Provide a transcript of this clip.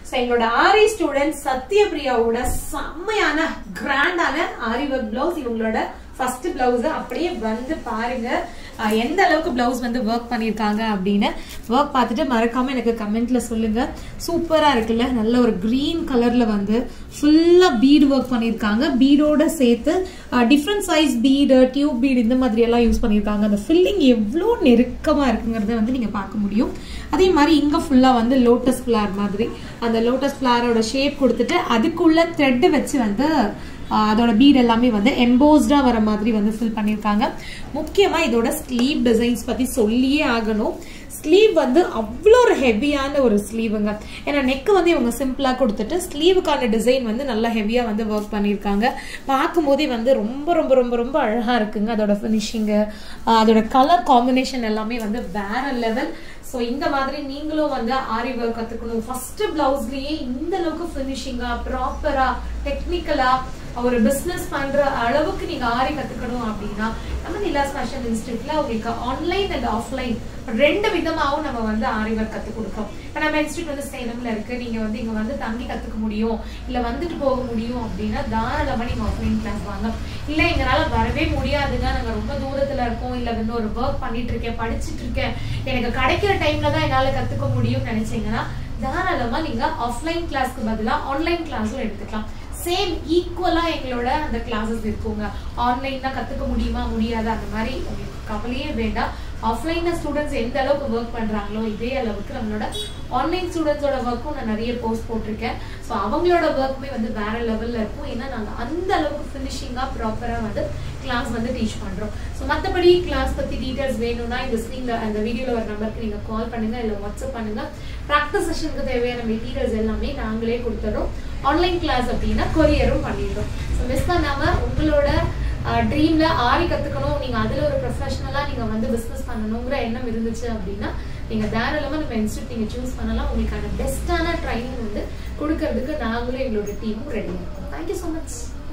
so எங்களோட ஆரி student சத்யபிரியாவோட செம்மையான கிராண்டான ஆரி ஒர்க் பிளவுஸ் இவங்களோட ஃபர்ஸ்ட் பிளவுஸ் அப்படியே வந்து பாருங்க அஹ் எந்த அளவுக்கு பிளவுஸ் வந்து ஒர்க் பண்ணியிருக்காங்க அப்படின்னு ஒர்க் பார்த்துட்டு மறக்காம எனக்கு கமெண்ட்ல சொல்லுங்க சூப்பரா இருக்குல்ல நல்ல ஒரு கிரீன் கலர்ல வந்து ஃபுல்லா பீடு ஒர்க் பண்ணியிருக்காங்க பீடோட சேர்த்து different size bead tube bead இந்த மாதிரி எல்லாம் யூஸ் பண்ணியிருக்காங்க அந்த ஃபில்லிங் எவ்வளோ நெருக்கமா இருக்குங்கிறத வந்து நீங்க பார்க்க முடியும் அதே மாதிரி இங்க ஃபுல்லா வந்து லோட்டஸ் ஃபிளார் மாதிரி அந்த லோட்டஸ் ஃபிளாரோட ஷேப் கொடுத்துட்டு அதுக்குள்ள த்ரெட் வச்சு வந்து ஆஹ் அதோட பீட் எல்லாமே வந்து எம்போஸ்டா வர மாதிரி வந்து ஃபில் பண்ணியிருக்காங்க முக்கியமா இதோட ஸ்லீவ் டிசைன்ஸ் பத்தி சொல்லியே ஆகணும் ஸ்லீவ் வந்து அவ்வளோ ஒரு ஹெவியான ஒரு ஸ்லீவுங்க ஏன்னா நெக் வந்து இவங்க சிம்பிளா கொடுத்துட்டு ஸ்லீவுக்கான டிசைன் வந்து நல்லா ஹெவியா வந்து ஒர்க் பண்ணியிருக்காங்க பார்க்கும்போதே வந்து ரொம்ப ரொம்ப ரொம்ப ரொம்ப அழகா இருக்குங்க அதோட ஃபினிஷிங்கு அதோட கலர் காம்பினேஷன் எல்லாமே வந்து வேற லெவல் ஸோ இந்த மாதிரி நீங்களும் வந்து ஆரி ஒர்க் கத்துக்கணும் ஃபர்ஸ்ட் பிளவுஸ்லயே இந்த அளவுக்கு ஃபினிஷிங்கா ப்ராப்பரா டெக்னிக்கலா ஒரு பிசினஸ் பண்ற அளவுக்கு நீங்க ஆரி கத்துக்கணும் அப்படின்னா நம்ம நிலாஸ் ஃபேஷன் இன்ஸ்டியூட்ல உங்களுக்கு ஆன்லைன் அண்ட் ஆஃப்லைன் ரெண்டு விதமாவும் நம்ம வந்து ஆரி ஒர்க் கத்து கொடுக்கோம் இப்போ நம்ம இன்ஸ்டியூட் வந்து சேலம்ல இருக்கு நீங்க வந்து இங்க வந்து தங்கி கத்துக்க முடியும் இல்ல வந்துட்டு போக முடியும் அப்படின்னா தாராளமா நீங்க ஆஃப்லைன் கிளாஸ் வாங்க இல்ல எங்களால வரவே முடியாதுங்க நாங்க ரொம்ப தூரத்துல இருக்கோம் இல்ல வந்து ஒரு ஒர்க் பண்ணிட்டு இருக்கேன் படிச்சிட்டு இருக்கேன் எனக்கு கிடைக்கிற டைம்ல தான் என்னால கத்துக்க முடியும்னு நினைச்சீங்கன்னா தாராளமா நீங்க ஆஃப்லைன் கிளாஸ்க்கு பதிலா ஆன்லைன் கிளாஸும் எடுத்துக்கலாம் சேம் ஈக்குவலா எங்களோட அந்த கிளாஸஸ் இருக்குங்க ஆன்லைன்ல கத்துக்க முடியுமா முடியாதா அந்த மாதிரி உங்களுக்கு கவலையே வேண்டாம் ஆஃப்லைன்ல ஸ்டூடெண்ட்ஸ் எந்த அளவுக்கு ஒர்க் பண்றாங்களோ இதே அளவுக்கு நம்மளோட ஆன்லைன் ஸ்டூடெண்ட்ஸோட ஒர்க்கும் நான் நிறைய போஸ்ட் போட்டிருக்கேன் ஸோ அவங்களோட ஒர்க்குமே வந்து வேற லெவல்ல இருக்கும் ஏன்னா நாங்க அந்த அளவுக்கு ஃபினிஷிங்கா ப்ராப்பரா வந்து கிளாஸ் வந்து டீச் பண்றோம் ஸோ மற்றபடி கிளாஸ் பத்தி டீடைல்ஸ் வேணும்னா இந்த ஸ்க்ரீன்ல அந்த வீடியோல ஒரு நம்பருக்கு நீங்க கால் பண்ணுங்க இல்ல வாட்ஸ்அப் பண்ணுங்க ப்ராக்டிஸ் செஷனுக்கு தேவையான மெட்டீரியல்ஸ் எல்லாமே நாங்களே கொடுத்துறோம் ஆன்லைன் கிளாஸ் அப்படின்னா கொரியரும் பண்ணிடுறோம் ஸோ மிஸ் பண்ணாம உங்களோட ட்ரீம்ல ஆரி கத்துக்கணும் நீங்க அதுல ஒரு ப்ரொஃபஷனலா நீங்க வந்து பிசினஸ் பண்ணணுங்கிற எண்ணம் இருந்துச்சு அப்படின்னா நீங்க தாராளமா நம்ம இன்ஸ்டியூட் நீங்க சூஸ் பண்ணலாம் உங்களுக்கான பெஸ்டான ட்ரைனிங் வந்து கொடுக்கறதுக்கு நாங்களும் எங்களோட டீமும் ரெடியா இருக்கோம் தேங்க்யூ ஸோ மச்